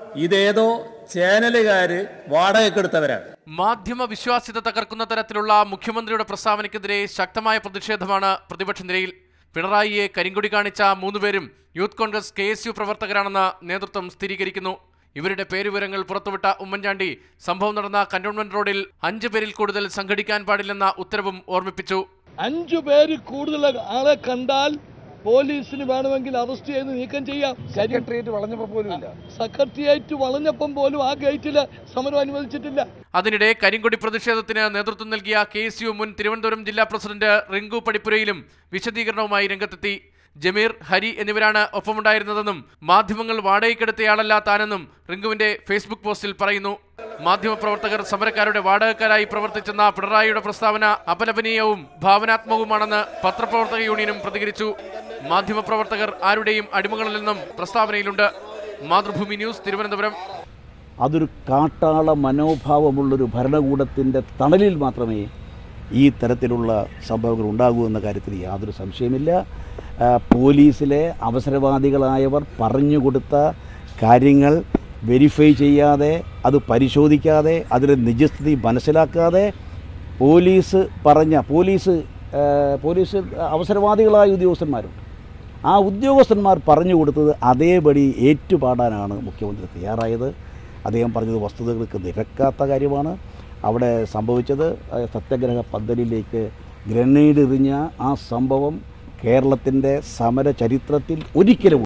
ഇതേതോ ചാനലുകാര് വാടകയ്ക്കെടുത്തവരാണ് മാധ്യമ വിശ്വാസ്യത തകർക്കുന്ന തരത്തിലുള്ള മുഖ്യമന്ത്രിയുടെ പ്രസ്താവനയ്ക്കെതിരെ ശക്തമായ പ്രതിഷേധമാണ് പ്രതിപക്ഷ നിരയിൽ പിണറായിയെ കരിങ്കൊടി കാണിച്ച മൂന്നുപേരും Youth Congress K S U പ്രവർത്തകരാണെന്ന് നേതൃത്വം സ്ഥിരീകരിക്കുന്നു ഇവരുടെ പേരുവിവരങ്ങൾ പുറത്തുവിട്ട ഉമ്മൻചാണ്ടി സംഭവം നടന്ന കന്റോൺമെന്റ് റോഡിൽ അഞ്ചു പേരിൽ കൂടുതൽ സംഘടിക്കാൻ പാടില്ലെന്ന ഉത്തരവും ഓർമ്മിപ്പിച്ചു അഞ്ചു പേര് കൂടുതൽ ആളെ കണ്ടാൽ പോലീസിന് വേണമെങ്കിൽ അറസ്റ്റ് ചെയ്ത് നീക്കം ചെയ്യാം സെക്രട്ടേറിയറ്റ് വളഞ്ഞപ്പോ പോലും ഇല്ല സെക്രട്ടേറിയറ്റ് വളഞ്ഞപ്പം പോലും ആ ഗേറ്റിൽ സമരം അനുവദിച്ചിട്ടില്ല അതിനിടെ കരിങ്കൊടി പ്രതിഷേധത്തിന് നേതൃത്വം നൽകിയ കെ എസ് യു മുൻ തിരുവനന്തപുരം ജില്ലാ പ്രസിഡന്റ് റിങ്കു പടിപ്പുരയിലും വിശദീകരണവുമായി രംഗത്തെത്തി ജമീർ ഹരി എന്നിവരാണ് ഒപ്പമുണ്ടായിരുന്നതെന്നും മാധ്യമങ്ങൾ വാടകയ്ക്കെടുത്തയാളല്ല താനെന്നും റിങ്കുവിന്റെ ഫേസ്ബുക്ക് പോസ്റ്റിൽ പറയുന്നു മാധ്യമപ്രവർത്തകർ സമരക്കാരുടെ വാടകക്കാരായി പ്രവർത്തിച്ചെന്ന പിണറായിയുടെ പ്രസ്താവന അപലപനീയവും ഭാവനാത്മകവുമാണെന്ന് പത്രപ്രവർത്തക യൂണിയനും പ്രതികരിച്ചു മാധ്യമപ്രവർത്തകർ ആരുടെയും അടിമകളില്ലെന്നും പ്രസ്താവനയിലുണ്ട് മാതൃഭൂമി ന്യൂസ് തിരുവനന്തപുരം അതൊരു കാട്ടാള മനോഭാവമുള്ളൊരു ഭരണകൂടത്തിൻ്റെ തണലിൽ മാത്രമേ ഈ തരത്തിലുള്ള സംഭവങ്ങൾ ഉണ്ടാകൂ എന്ന കാര്യത്തിൽ യാതൊരു സംശയമില്ല ആ, പോലീസിലെ അവസരവാദികളായവർ പറഞ്ഞു കൊടുത്ത കാര്യങ്ങൾ വെരിഫൈ ചെയ്യാതെ അത് പരിശോധിക്കാതെ അതിൻ്റെ നിജസ്ഥിതി മനസ്സിലാക്കാതെ പോലീസ് പറഞ്ഞ പോലീസ് ആ, പോലീസ് അവസരവാദികളായ ഉദ്യോഗസ്ഥന്മാരുണ്ട് ആ ഉദ്യോഗസ്ഥന്മാർ പറഞ്ഞു കൊടുത്തത് അതേപടി ഏറ്റുപാടാനാണ് മുഖ്യമന്ത്രി തയ്യാറായത് അദ്ദേഹം പറഞ്ഞത് വസ്തുതകൾക്ക് നിരക്കാത്ത കാര്യമാണ് അവിടെ സംഭവിച്ചത് അഹ് സത്യാഗ്രഹ പന്തലിലേക്ക് ഗ്രനേഡ് എറിഞ്ഞ ആ സംഭവം കേരളത്തിൻ്റെ സമര ചരിത്രത്തിൽ ഒരിക്കലും